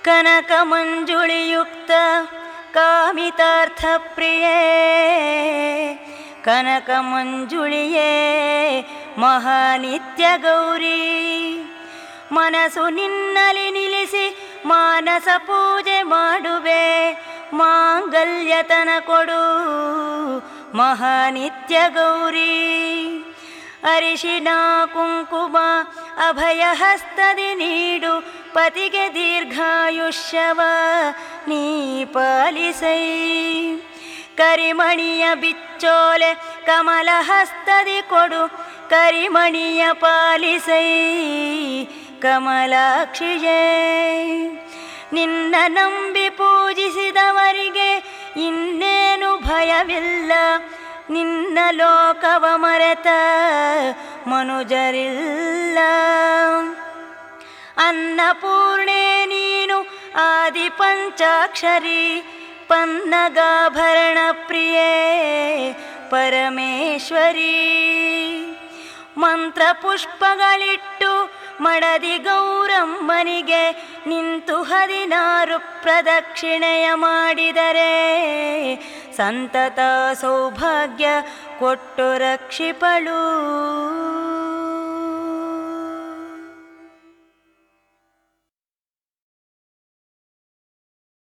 ಕನಕ ಮಂಜುಳಿಯುಕ್ತ ಕಾಮಿತಾರ್ಥ ಪ್ರಿಯೇ ಕನಕ ಮಂಜುಳಿಯೇ ಮಹಾನಿತ್ಯ ಗೌರಿ ಮನಸ್ಸು ನಿನ್ನಲಿ ನಿಲ್ಲಿಸಿ ಮಾನಸ ಪೂಜೆ ಮಾಡುವೆ ಮಾಂಗಲ್ಯತನ ಕೊಡು ಮಹಾನಿತ್ಯ ಗೌರಿ ಅರಿಶಿನ ಕುಂಕುಮ ಅಭಯ ಹಸ್ತದಿ ನೀಡು ಪತಿಗೆ ದೀರ್ಘಾಯುಷ್ಯವ ನೀ ಪಾಲಿಸೈ ಕರಿಮಣಿಯ ಬಿಚ್ಚೋಲೆ ಕಮಲ ಹಸ್ತದಿ ಕೊಡು ಕರಿಮಣಿಯ ಪಾಲಿಸೈ ಕಮಲಾಕ್ಷಿಯೇ ನಿನ್ನ ನಂಬಿ ಪೂಜಿಸಿದವರಿಗೆ ಇನ್ನೇನು ಭಯವಿಲ್ಲ ನಿನ್ನ ಲೋಕವ ಮರೆತ ಮನುಜರಿಲ್ಲ ಅನ್ನಪೂರ್ಣೆ ನೀನು ಆದಿ ಪಂಚಾಕ್ಷರಿ ಪನ್ನಗಾಭರಣ ಪ್ರಿಯೇ ಪರಮೇಶ್ವರಿ ಮಂತ್ರ ಪುಷ್ಪಗಳಿಟ್ಟು ಮಡದಿ ಗೌರಮ್ಮನಿಗೆ ನಿಂತು ಹದಿನಾರು ಪ್ರದಕ್ಷಿಣೆಯ ಮಾಡಿದರೆ ಸಂತತ ಸೌಭಾಗ್ಯ ಕೊಟ್ಟು ರಕ್ಷಿಪಳು